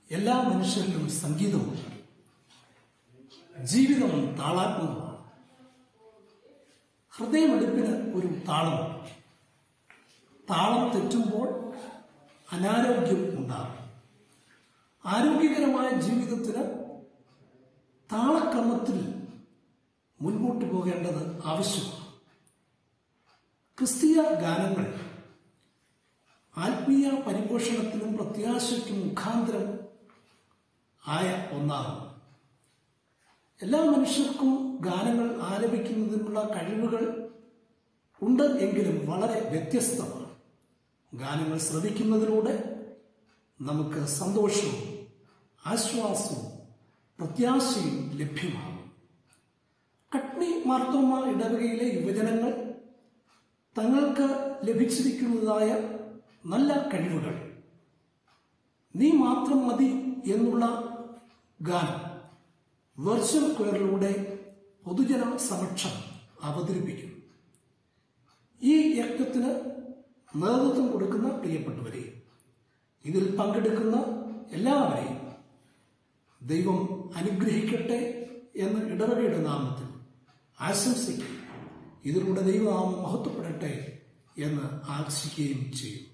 എല്ലാ മനുഷ്യരിലും സംഗീതമുണ്ട് ജീവിതം താളാത്മകമാണ് ഹൃദയമെടുപ്പിന് ഒരു താളമുണ്ട് താളം തെറ്റുമ്പോൾ അനാരോഗ്യം ഉണ്ടാകും ആരോഗ്യകരമായ ജീവിതത്തിന് താളക്രമത്തിൽ മുൻപോട്ട് പോകേണ്ടത് ആവശ്യമാണ് ക്രിസ്തീയ ഗാനങ്ങൾ ആത്മീയ പരിപോഷണത്തിനും പ്രത്യാശയ്ക്കും മുഖാന്തരം ആയ ഒന്നാണ് എല്ലാ മനുഷ്യർക്കും ഗാനങ്ങൾ ആലപിക്കുന്നതിനുള്ള കഴിവുകൾ ഉണ്ട് എങ്കിലും വളരെ വ്യത്യസ്തമാണ് ഗാനങ്ങൾ ശ്രവിക്കുന്നതിലൂടെ നമുക്ക് സന്തോഷവും ആശ്വാസവും പ്രത്യാശയും ലഭ്യമാകും കട്നി മാർത്തോമ ഇടവകയിലെ യുവജനങ്ങൾ തങ്ങൾക്ക് ലഭിച്ചിരിക്കുന്നതായ നല്ല കഴിവുകൾ നീ മാത്രം മതി എന്നുള്ള ഗാനം വെർച്വൽ ക്വയറിലൂടെ പൊതുജന സമക്ഷം അവതരിപ്പിക്കും ഈ യജ്ഞത്തിന് നേതൃത്വം കൊടുക്കുന്ന പ്രിയപ്പെട്ടവരെ ഇതിൽ പങ്കെടുക്കുന്ന എല്ലാവരെയും ദൈവം അനുഗ്രഹിക്കട്ടെ എന്ന് ഇടവകയുടെ നാമത്തിൽ ആശംസിക്കും ഇതിലൂടെ ദൈവനാമം മഹത്വപ്പെടട്ടെ എന്ന് ആശിക്കുകയും ചെയ്യും